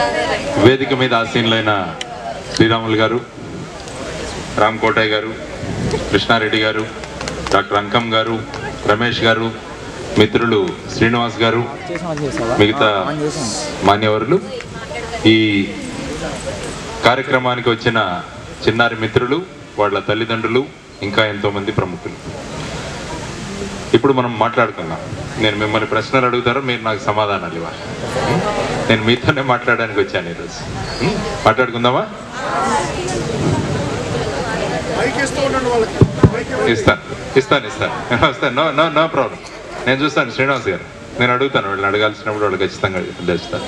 వేదిక మీద ఆసీనులైన శ్రీరాములు గారు రామ్ కోటయ్య గారు కృష్ణారెడ్డి గారు డాక్టర్ అంకం గారు రమేష్ గారు మిత్రులు శ్రీనివాస్ గారు మిగతా మాన్యవరులు ఈ కార్యక్రమానికి వచ్చిన చిన్నారి మిత్రులు వాళ్ళ తల్లిదండ్రులు ఇంకా ఎంతోమంది ప్రముఖులు ఇప్పుడు మనం మాట్లాడుకుందాం నేను మిమ్మల్ని ప్రశ్నలు అడుగుతారు మీరు నాకు సమాధానాలు ఇవ్వాలి నేను మీతోనే మాట్లాడడానికి వచ్చాను ఈరోజు ఉం? మాట్లాడుకుందామా ఇస్తాను ఇస్తాను ఇస్తాను వస్తాను నో నో నో ప్రాబ్లం నేను చూస్తాను శ్రీనివాస్ గారు నేను అడుగుతాను వీళ్ళని అడగాల్సినప్పుడు వాళ్ళు ఖచ్చితంగా తెస్తాను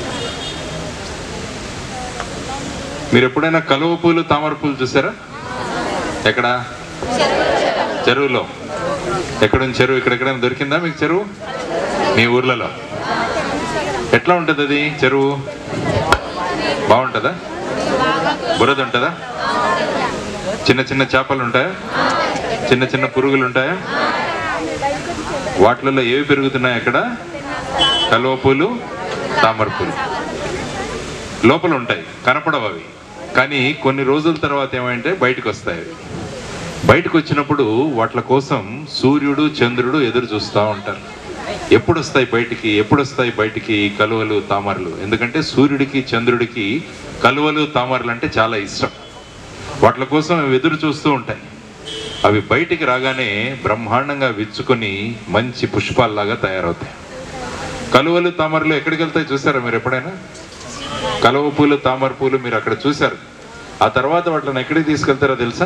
మీరు ఎప్పుడైనా కలువ పూలు తామర పూలు చూసారా ఎక్కడ చెరువులో ఎక్కడుంది చెరువు ఇక్కడ ఎక్కడైనా దొరికిందా మీకు చెరువు మీ ఊర్లలో ఎట్లా ఉంటుంది అది చెరువు బాగుంటుందా బురద ఉంటుందా చిన్న చిన్న చేపలు ఉంటాయా చిన్న చిన్న పురుగులు ఉంటాయా వాటిలలో ఏవి పెరుగుతున్నాయి అక్కడ కలువ పూలు తామర పూలు లోపల ఉంటాయి కనపడవు అవి కానీ కొన్ని రోజుల తర్వాత ఏమంటే బయటకు వస్తాయి అవి బయటకు వచ్చినప్పుడు వాటి కోసం సూర్యుడు చంద్రుడు ఎదురు చూస్తూ ఉంటారు ఎప్పుడు వస్తాయి బయటికి ఎప్పుడు వస్తాయి బయటికి కలువలు తామరలు ఎందుకంటే సూర్యుడికి చంద్రుడికి కలువలు తామరలు అంటే చాలా ఇష్టం వాటి కోసం అవి ఎదురు చూస్తూ ఉంటాయి అవి బయటికి రాగానే బ్రహ్మాండంగా విచ్చుకొని మంచి పుష్పాల్లాగా తయారవుతాయి కలువలు తామరలు ఎక్కడికి వెళ్తాయి చూసారా మీరు ఎప్పుడైనా కలువ పూలు తామర పూలు మీరు అక్కడ చూశారు ఆ తర్వాత వాటిని ఎక్కడికి తీసుకెళ్తారో తెలుసా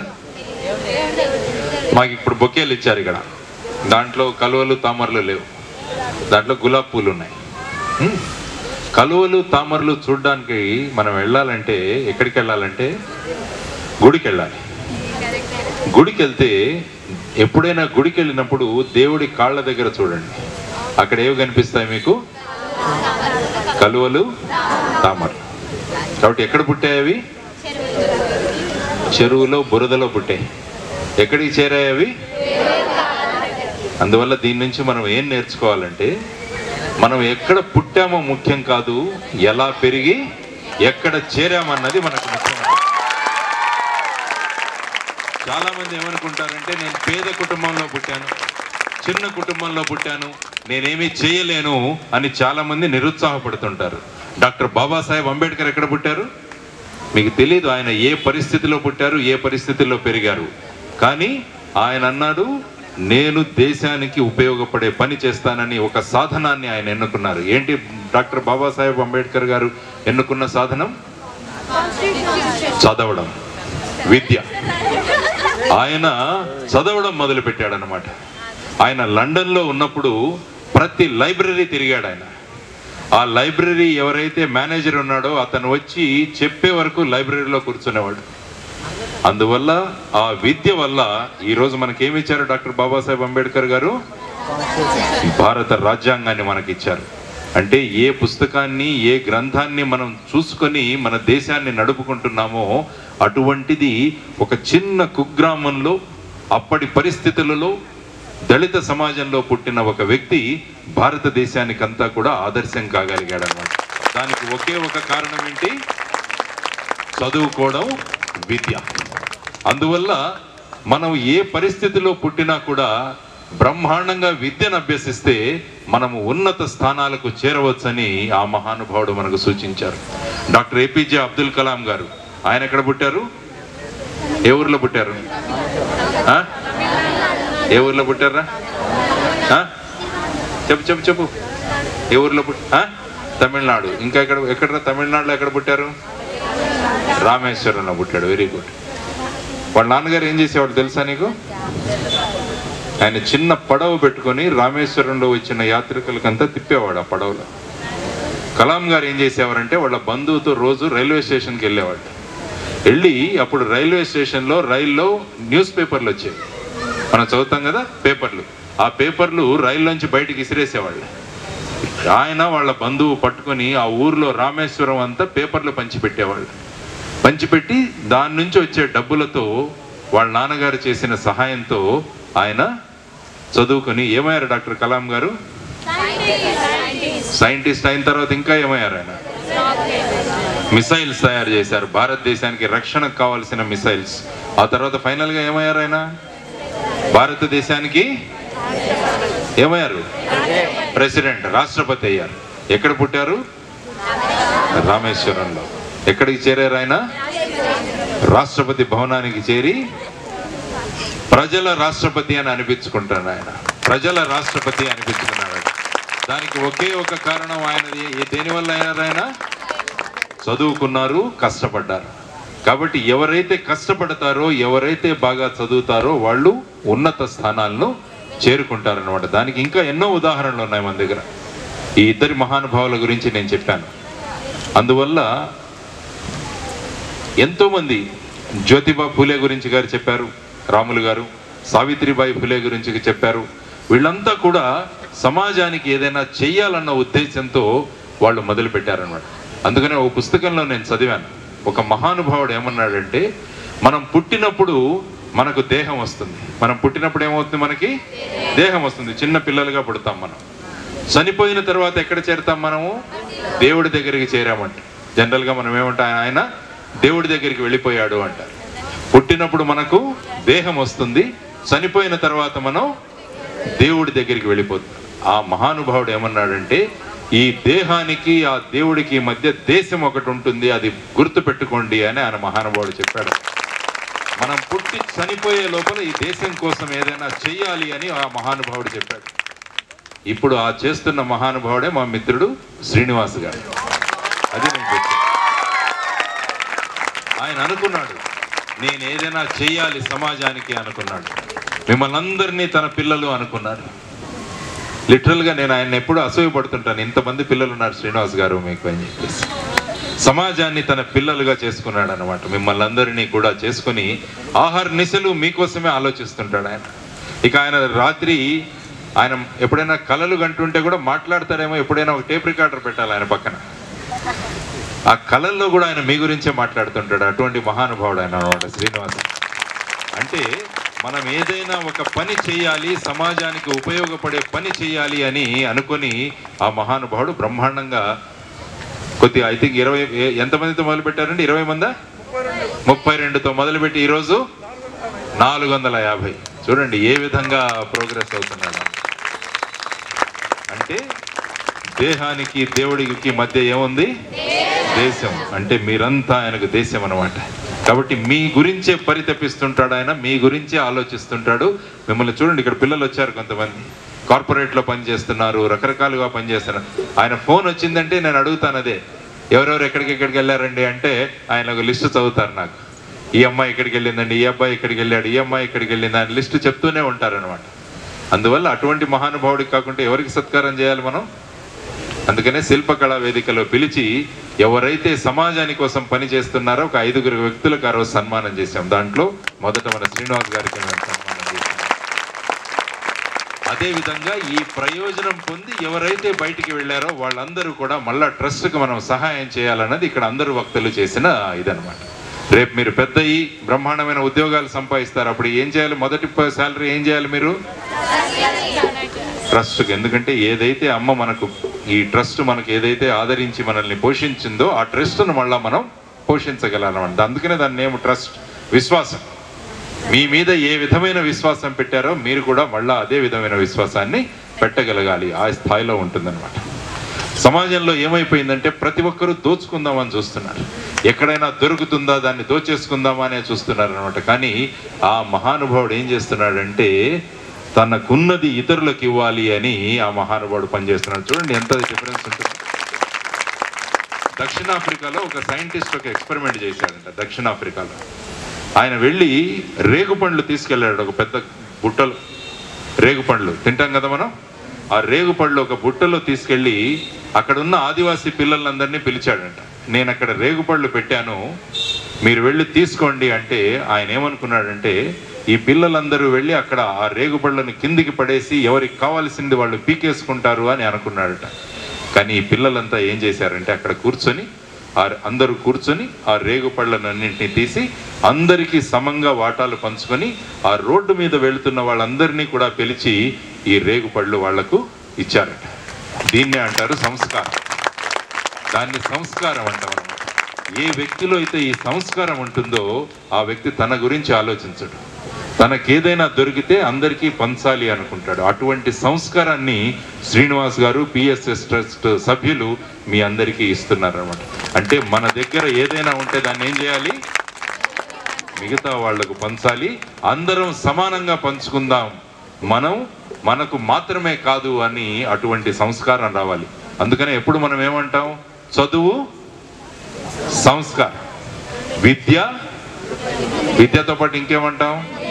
మాకు ఇప్పుడు బొకేలు ఇచ్చారు ఇక్కడ దాంట్లో కలువలు తామరలు లేవు దాంట్లో గులాబ్ పూలు ఉన్నాయి హ్మ్. కలువలు తామరలు చూడడానికి మనం వెళ్ళాలంటే ఎక్కడికి వెళ్ళాలంటే గుడికి వెళ్ళాలి గుడికి వెళ్తే ఎప్పుడైనా గుడికి వెళ్ళినప్పుడు దేవుడి కాళ్ళ దగ్గర చూడండి అక్కడ ఏవి కనిపిస్తాయి మీకు కలువలు తామరలు కాబట్టి ఎక్కడ పుట్టాయి అవి చెరువులో బురదలో పుట్టాయి ఎక్కడికి చేరాయి అవి అందువల్ల దీని నుంచి మనం ఏం నేర్చుకోవాలంటే మనం ఎక్కడ పుట్టామో ముఖ్యం కాదు ఎలా పెరిగి ఎక్కడ చేరామన్నది మనకు ముఖ్యం చాలా మంది ఏమనుకుంటారంటే నేను పేద కుటుంబంలో పుట్టాను చిన్న కుటుంబంలో పుట్టాను నేనేమీ చేయలేను అని చాలా మంది నిరుత్సాహపడుతుంటారు డాక్టర్ బాబాసాహెబ్ అంబేద్కర్ ఎక్కడ పుట్టారు మీకు తెలియదు ఆయన ఏ పరిస్థితిలో పుట్టారు ఏ పరిస్థితిలో పెరిగారు కానీ ఆయన అన్నాడు నేను దేశానికి ఉపయోగపడే పని చేస్తానని ఒక సాధనాన్ని ఆయన ఎన్నుకున్నారు ఏంటి డాక్టర్ బాబాసాహెబ్ అంబేద్కర్ గారు ఎన్నుకున్న సాధనం చదవడం విద్య ఆయన చదవడం మొదలు పెట్టాడనమాట ఆయన లండన్లో ఉన్నప్పుడు ప్రతి లైబ్రరీ తిరిగాడు ఆయన ఆ లైబ్రరీ ఎవరైతే మేనేజర్ ఉన్నాడో అతను వచ్చి చెప్పే వరకు లైబ్రరీలో కూర్చునేవాడు అందువల్ల ఆ విద్య వల్ల ఈరోజు మనకేమి ఇచ్చారు డాక్టర్ బాబాసాహెబ్ అంబేద్కర్ గారు భారత రాజ్యాంగాన్ని మనకి ఇచ్చారు అంటే ఏ పుస్తకాన్ని ఏ గ్రంథాన్ని మనం చూసుకొని మన దేశాన్ని నడుపుకుంటున్నామో అటువంటిది ఒక చిన్న కుగ్రామంలో అప్పటి పరిస్థితులలో దళిత సమాజంలో పుట్టిన ఒక వ్యక్తి భారతదేశానికంతా కూడా ఆదర్శం కాగలిగాడు అన్నమాట దానికి ఒకే ఒక కారణం ఏంటి చదువుకోవడం విద్య అందువల్ల మనం ఏ పరిస్థితిలో పుట్టినా కూడా బ్రహ్మాండంగా విద్యను అభ్యసిస్తే మనము ఉన్నత స్థానాలకు చేరవచ్చని ఆ మహానుభావుడు మనకు సూచించారు డాక్టర్ ఏపీజే అబ్దుల్ కలాం గారు ఆయన ఎక్కడ పుట్టారు ఏ ఊర్లో పుట్టారు ఆ? ఏ ఊర్లో పుట్టారా ఆ? చెప్పు చెప్పు చెప్పు ఏ ఊర్లో పుట్ ఆ? తమిళనాడు ఇంకా ఎక్కడ ఎక్కడ తమిళనాడులో ఎక్కడ పుట్టారు రామేశ్వరంలో పుట్టాడు వెరీ గుడ్ వాళ్ళ నాన్నగారు ఏం చేసేవాడు తెలుసా నీకు ఆయన చిన్న పడవ పెట్టుకొని రామేశ్వరంలో వచ్చిన యాత్రికులకంతా తిప్పేవాడు ఆ పడవలో కలాం గారు ఏం చేసేవారంటే వాళ్ళ బంధువుతో రోజు రైల్వే స్టేషన్కి వెళ్ళేవాడు వెళ్ళి అప్పుడు రైల్వే స్టేషన్లో రైల్లో న్యూస్ పేపర్లు వచ్చేవి మనం చదువుతాం కదా పేపర్లు ఆ పేపర్లు రైల్లోంచి బయటికి ఇసిరేసేవాళ్ళు ఆయన వాళ్ళ బంధువు పట్టుకొని ఆ ఊర్లో రామేశ్వరం అంతా పేపర్లు పంచిపెట్టేవాళ్ళు పంచిపెట్టి దాని నుంచి వచ్చే డబ్బులతో వాళ్ళ నాన్నగారు చేసిన సహాయంతో ఆయన చదువుకొని ఏమయ్యారు డాక్టర్ కలాం గారు సైంటిస్ట్ అయిన తర్వాత ఇంకా ఏమయ్యారు ఆయన మిసైల్స్ తయారు చేశారు భారతదేశానికి రక్షణకు కావాల్సిన మిసైల్స్ ఆ తర్వాత ఫైనల్గా ఏమయ్యారు ఆయన భారతదేశానికి ఏమయ్యారు ప్రెసిడెంట్ రాష్ట్రపతి అయ్యారు ఎక్కడ పుట్టారు రామేశ్వరంలో ఎక్కడికి చేరారు ఆయన రాష్ట్రపతి భవనానికి చేరి ప్రజల రాష్ట్రపతి అని అనిపించుకుంటాడు ఆయన ప్రజల రాష్ట్రపతి అనిపించుకున్నాడు దానికి ఒకే ఒక కారణం ఆయనది ఏ- దేనివల్ల అయినారు ఆయన చదువుకున్నారు కష్టపడ్డారు కాబట్టి ఎవరైతే కష్టపడతారో ఎవరైతే బాగా చదువుతారో వాళ్ళు ఉన్నత స్థానాలను చేరుకుంటారనమాట దానికి ఇంకా ఎన్నో ఉదాహరణలు ఉన్నాయి మన దగ్గర ఈ ఇద్దరి మహానుభావుల గురించి నేను చెప్పాను అందువల్ల ఎంతోమంది జ్యోతిబా ఫులే గురించి గారు చెప్పారు రాములు గారు సావిత్రిబాయి ఫులే గురించి చెప్పారు వీళ్ళంతా కూడా సమాజానికి ఏదైనా చెయ్యాలన్న ఉద్దేశంతో వాళ్ళు మొదలు పెట్టారనమాట అందుకనే ఒక పుస్తకంలో నేను చదివాను ఒక మహానుభావుడు ఏమన్నాడంటే మనం పుట్టినప్పుడు మనకు దేహం వస్తుంది మనం పుట్టినప్పుడు ఏమవుతుంది మనకి దేహం వస్తుంది చిన్న పిల్లలుగా పుడతాం మనం చనిపోయిన తర్వాత ఎక్కడ చేరుతాం మనము దేవుడి దగ్గరికి చేరామంట జనరల్గా మనం ఏమంటాం ఆయన దేవుడి దగ్గరికి వెళ్ళిపోయాడు అంటారు పుట్టినప్పుడు మనకు దేహం వస్తుంది చనిపోయిన తర్వాత మనం దేవుడి దగ్గరికి వెళ్ళిపోతాం ఆ మహానుభావుడు ఏమన్నాడంటే ఈ దేహానికి ఆ దేవుడికి మధ్య దేశం ఒకటి ఉంటుంది అది గుర్తు పెట్టుకోండి అని ఆయన మహానుభావుడు చెప్పాడు మనం పుట్టి చనిపోయే లోపల ఈ దేశం కోసం ఏదైనా చెయ్యాలి అని ఆ మహానుభావుడు చెప్పాడు ఇప్పుడు ఆ చేస్తున్న మహానుభావుడే మా మిత్రుడు శ్రీనివాస్ గారు అది నేను చెప్పాను ఆయన అనుకున్నాడు నేను ఏదైనా చెయ్యాలి సమాజానికి అనుకున్నాడు మిమ్మల్ని అందరినీ తన పిల్లలు అనుకున్నారు లిటరల్ గా నేను ఆయన ఎప్పుడు అసూయపడుతుంటాను ఇంతమంది పిల్లలు ఉన్నారు శ్రీనివాస్ గారు మీకు అని చెప్పేసి సమాజాన్ని తన పిల్లలుగా చేసుకున్నాడు అనమాట మిమ్మల్ని అందరినీ కూడా చేసుకుని ఆహార నిశలు మీకోసమే ఆలోచిస్తుంటాడు ఆయన ఇక ఆయన రాత్రి ఆయన ఎప్పుడైనా కలలు కంటుంటే కూడా మాట్లాడతాడేమో ఎప్పుడైనా ఒక టేప్ రికార్డర్ పెట్టాలి ఆయన పక్కన ఆ కళల్లో కూడా ఆయన మీ గురించే మాట్లాడుతుంటాడు అటువంటి మహానుభావుడు ఆయన అనమాట శ్రీనివాస్ అంటే మనం ఏదైనా ఒక పని చేయాలి సమాజానికి ఉపయోగపడే పని చేయాలి అని అనుకొని ఆ మహానుభావుడు బ్రహ్మాండంగా కొద్ది ఐ థింక్ ఇరవై ఏ- ఎంతమందితో మొదలు పెట్టారండి ఇరవై మందా ముప్పై రెండుతో మొదలుపెట్టి ఈరోజు నాలుగు వందల యాభై చూడండి ఏ విధంగా ప్రోగ్రెస్ అవుతున్నాడు అంటే దేహానికి దేవుడికి మధ్య ఏముంది దేశం అంటే మీరంతా ఆయనకు దేశం అన్నమాట కాబట్టి మీ గురించే పరితపిస్తుంటాడు ఆయన మీ గురించే ఆలోచిస్తుంటాడు మిమ్మల్ని చూడండి ఇక్కడ పిల్లలు వచ్చారు కొంతమంది కార్పొరేట్ లో పనిచేస్తున్నారు రకరకాలుగా పనిచేస్తున్నారు ఆయన ఫోన్ వచ్చిందంటే నేను అడుగుతాను అదే ఎవరెవరు ఎక్కడికి ఎక్కడికి వెళ్ళారండి అంటే ఆయన ఒక లిస్టు చదువుతారు నాకు ఈ అమ్మాయి ఇక్కడికి వెళ్ళిందండి ఈ అబ్బాయి ఇక్కడికి వెళ్ళాడు ఈ అమ్మాయి ఇక్కడికి వెళ్ళింది ఆయన లిస్టు చెప్తూనే ఉంటారనమాట అందువల్ల అటువంటి మహానుభావుడికి కాకుండా ఎవరికి సత్కారం చేయాలి మనం అందుకనే శిల్పకళా వేదికలో పిలిచి ఎవరైతే సమాజాని కోసం పని చేస్తున్నారో ఒక ఐదుగురు వ్యక్తులకు ఆ రోజు సన్మానం చేశాం దాంట్లో మొదట మన శ్రీనివాస్ గారికి మేము సన్మానం చేశాం అదే విధంగా ఈ ప్రయోజనం పొంది ఎవరైతే బయటికి వెళ్ళారో వాళ్ళందరూ కూడా మళ్ళా ట్రస్ట్కి మనం సహాయం చేయాలన్నది ఇక్కడ అందరూ వక్తలు చేసిన ఇదనమాట రేపు మీరు పెద్ద ఈ బ్రహ్మాండమైన ఉద్యోగాలు సంపాదిస్తారు అప్పుడు ఏం చేయాలి మొదటి శాలరీ ఏం చేయాలి మీరు ట్రస్ట్కి ఎందుకంటే ఏదైతే అమ్మ మనకు ఈ ట్రస్ట్ మనకు ఏదైతే ఆదరించి మనల్ని పోషించిందో ఆ ట్రస్ట్ను మళ్ళా మనం పోషించగలనమాట అందుకనే దాని నేమ్ ట్రస్ట్ విశ్వాసం మీ మీద ఏ విధమైన విశ్వాసం పెట్టారో మీరు కూడా మళ్ళా అదే విధమైన విశ్వాసాన్ని పెట్టగలగాలి ఆ స్థాయిలో ఉంటుందన్నమాట సమాజంలో ఏమైపోయిందంటే ప్రతి ఒక్కరూ దోచుకుందామని చూస్తున్నారు ఎక్కడైనా దొరుకుతుందా దాన్ని దోచేసుకుందామా అనే చూస్తున్నారు అనమాట కానీ ఆ మహానుభావుడు ఏం చేస్తున్నాడంటే తనకున్నది ఇతరులకు ఇవ్వాలి అని ఆ మహానుభావుడు పనిచేస్తున్నాడు చూడండి ఎంత డిఫరెన్స్ ఉంటుంది దక్షిణాఫ్రికాలో ఒక సైంటిస్ట్ ఒక ఎక్స్పెరిమెంట్ చేశాడంట దక్షిణాఫ్రికాలో ఆయన వెళ్ళి రేగుపండ్లు తీసుకెళ్ళాడు ఒక పెద్ద బుట్టలో రేగుపండ్లు తింటాం కదా మనం ఆ రేగుపండ్లు ఒక బుట్టలో తీసుకెళ్ళి అక్కడ ఉన్న ఆదివాసీ పిల్లలందరినీ పిలిచాడంట నేను అక్కడ రేగుపళ్ళు పెట్టాను మీరు వెళ్ళి తీసుకోండి అంటే ఆయన ఏమనుకున్నాడంటే ఈ పిల్లలందరూ వెళ్ళి అక్కడ ఆ రేగుపళ్ళని కిందికి పడేసి ఎవరికి కావాల్సింది వాళ్ళు పీకేసుకుంటారు అని అనుకున్నాడట కానీ ఈ పిల్లలంతా ఏం చేశారంటే అక్కడ కూర్చొని ఆ అందరూ కూర్చొని ఆ రేగు పళ్ళనన్నింటినీ తీసి అందరికీ సమంగా వాటాలు పంచుకొని ఆ రోడ్డు మీద వెళుతున్న వాళ్ళందరినీ కూడా పిలిచి ఈ రేగు పళ్ళు వాళ్లకు ఇచ్చారట దీన్నే అంటారు సంస్కారం దాన్ని సంస్కారం అంటాం అన్నమాట ఏ వ్యక్తిలో అయితే ఈ సంస్కారం ఉంటుందో ఆ వ్యక్తి తన గురించి ఆలోచించడు తనకేదైనా దొరికితే అందరికీ పంచాలి అనుకుంటాడు అటువంటి సంస్కారాన్ని శ్రీనివాస్ గారు పిఎస్ఎస్ ట్రస్ట్ సభ్యులు మీ అందరికీ ఇస్తున్నారు అనమాట అంటే మన దగ్గర ఏదైనా ఉంటే దాన్ని ఏం చేయాలి మిగతా వాళ్లకు పంచాలి అందరం సమానంగా పంచుకుందాం మనం మనకు మాత్రమే కాదు అని అటువంటి సంస్కారం రావాలి అందుకనే ఎప్పుడు మనం ఏమంటాం చదువు సంస్కారం విద్య విద్యతో పాటు ఇంకేమంటాం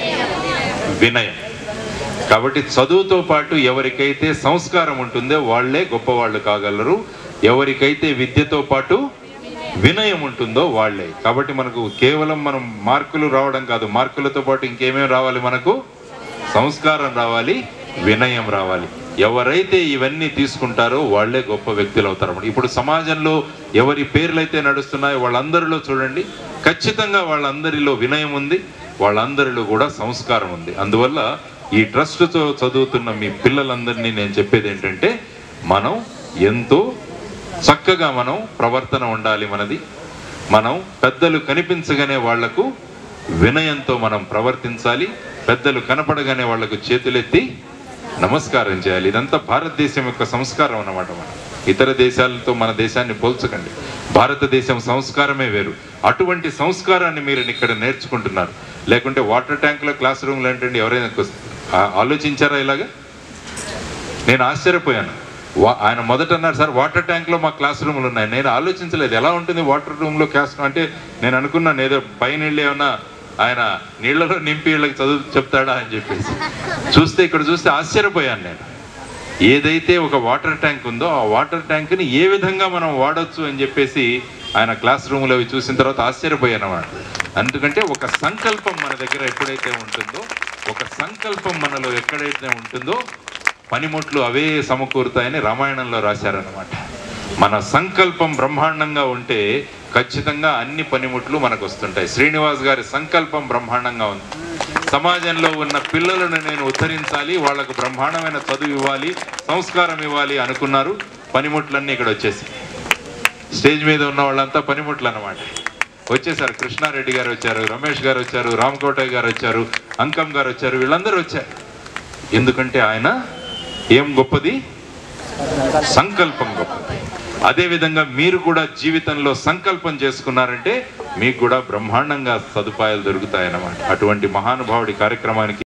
వినయం కాబట్టి చదువుతో పాటు ఎవరికైతే సంస్కారం ఉంటుందో వాళ్ళే గొప్పవాళ్ళు కాగలరు ఎవరికైతే విద్యతో పాటు వినయం ఉంటుందో వాళ్ళే కాబట్టి మనకు కేవలం మనం మార్కులు రావడం కాదు మార్కులతో పాటు ఇంకేమేమి రావాలి మనకు సంస్కారం రావాలి వినయం రావాలి ఎవరైతే ఇవన్నీ తీసుకుంటారో వాళ్ళే గొప్ప వ్యక్తులు అవుతారు అన్నమాట. ఇప్పుడు సమాజంలో ఎవరి పేర్లైతే నడుస్తున్నాయో వాళ్ళందరిలో చూడండి ఖచ్చితంగా వాళ్ళందరిలో వినయం ఉంది వాళ్ళందరిలో కూడా సంస్కారం ఉంది అందువల్ల ఈ ట్రస్ట్తో చదువుతున్న మీ పిల్లలందరినీ నేను చెప్పేది ఏంటంటే మనం ఎంతో చక్కగా మనం ప్రవర్తన ఉండాలి మనది మనం పెద్దలు కనిపించగానే వాళ్లకు వినయంతో మనం ప్రవర్తించాలి పెద్దలు కనపడగానే వాళ్లకు చేతులెత్తి నమస్కారం చేయాలి ఇదంతా భారతదేశం యొక్క సంస్కారం అన్నమాట మనం ఇతర దేశాలతో మన దేశాన్ని పోల్చకండి భారతదేశం సంస్కారమే వేరు అటువంటి సంస్కారాన్ని మీరు ఇక్కడ నేర్చుకుంటున్నారు లేకుంటే వాటర్ ట్యాంక్లో క్లాస్ రూమ్లో ఏంటండి ఎవరైనా కొస్- ఆ- ఆలోచించారా ఇలాగా నేను ఆశ్చర్యపోయాను వా- ఆయన మొదట అన్నారు సార్ వాటర్ ట్యాంక్ లో మా క్లాస్ రూమ్లు ఉన్నాయి నేను ఆలోచించలేదు ఎలా ఉంటుంది వాటర్ రూమ్ లో క్లాస్ రూమ్ అంటే నేను అనుకున్నాను ఏదో పైన నీళ్ళు ఏమన్నా ఆయన నీళ్లలో నింపి వీళ్ళకి చదువు చెప్తాడా అని చెప్పేసి చూస్తే ఇక్కడ చూస్తే ఆశ్చర్యపోయాను నేను ఏదైతే ఒక వాటర్ ట్యాంక్ ఉందో ఆ వాటర్ ట్యాంక్ ని ఏ విధంగా మనం వాడొచ్చు అని చెప్పేసి ఆయన క్లాస్ రూమ్ లో అవి చూసిన తర్వాత ఆశ్చర్యపోయాను అన్నమాట ఎందుకంటే ఒక సంకల్పం మన దగ్గర ఎప్పుడైతే ఉంటుందో ఒక సంకల్పం మనలో ఎక్కడైతే ఉంటుందో పనిముట్లు అవే సమకూరుతాయని రామాయణంలో రాశారనమాట మన సంకల్పం బ్రహ్మాండంగా ఉంటే ఖచ్చితంగా అన్ని పనిముట్లు మనకు వస్తుంటాయి శ్రీనివాస్ గారి సంకల్పం బ్రహ్మాండంగా ఉంది సమాజంలో ఉన్న పిల్లలను నేను ఉద్ధరించాలి వాళ్ళకు బ్రహ్మాండమైన చదువు ఇవ్వాలి సంస్కారం ఇవ్వాలి అనుకున్నారు పనిముట్లన్నీ ఇక్కడ వచ్చేసి స్టేజ్ మీద ఉన్న వాళ్ళంతా పనిముట్లు అన్నమాట వచ్చేసారు కృష్ణారెడ్డి గారు వచ్చారు రమేష్ గారు వచ్చారు రామకోటయ్య గారు వచ్చారు అంకం గారు వచ్చారు వీళ్ళందరూ వచ్చారు ఎందుకంటే ఆయన ఏం గొప్పది సంకల్పం గొప్పది అదే విధంగా మీరు కూడా జీవితంలో సంకల్పం చేసుకున్నారంటే మీకు కూడా బ్రహ్మాండంగా సదుపాయాలు దొరుకుతాయన్నమాట అటువంటి మహానుభావుడి కార్యక్రమానికి